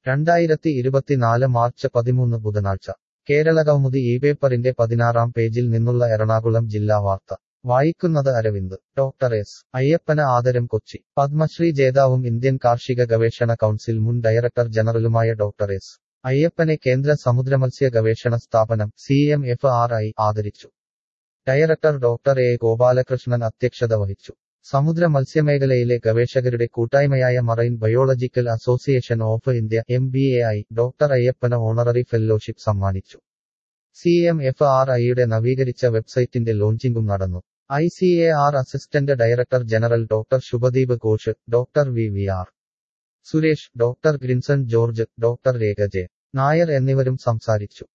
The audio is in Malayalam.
രണ്ടായിരത്തി ഇരുപത്തിനാല് മാർച്ച് പതിമൂന്ന് ബുധനാഴ്ച കേരള കൗമുദി ഈ പേപ്പറിന്റെ പതിനാറാം പേജിൽ നിന്നുള്ള എറണാകുളം ജില്ലാ വാർത്ത വായിക്കുന്നത് അരവിന്ദ് ഡോക്ടർ എസ് അയ്യപ്പന ആദരം കൊച്ചി പത്മശ്രീ ജേതാവും ഇന്ത്യൻ കാർഷിക ഗവേഷണ കൗൺസിൽ മുൻ ഡയറക്ടർ ജനറലുമായ ഡോക്ടർ എസ് അയ്യപ്പനെ കേന്ദ്ര സമുദ്രമത്സ്യ ഗവേഷണ സ്ഥാപനം C M F R I ആദരിച്ചു ഡയറക്ടർ ഡോക്ടർ എ ഗോപാലകൃഷ്ണൻ അധ്യക്ഷത വഹിച്ചു സമുദ്ര മത്സ്യമേഖലയിലെ ഗവേഷകരുടെ കൂട്ടായ്മയായ marine biological association of India M B A I doctor അയ്യപ്പന ഓണററി ഫെല്ലോഷിപ്പ് സമ്മാനിച്ചു സി എം എഫ് ആർ ഐയുടെ നവീകരിച്ച വെബ്സൈറ്റിന്റെ ലോഞ്ചിംഗും നടന്നു I C A R assistant director general doctor Shubhadeep Ghosh doctor V V R Suresh doctor Grinson George doctor Rekha J Nair എന്നിവരും സംസാരിച്ചു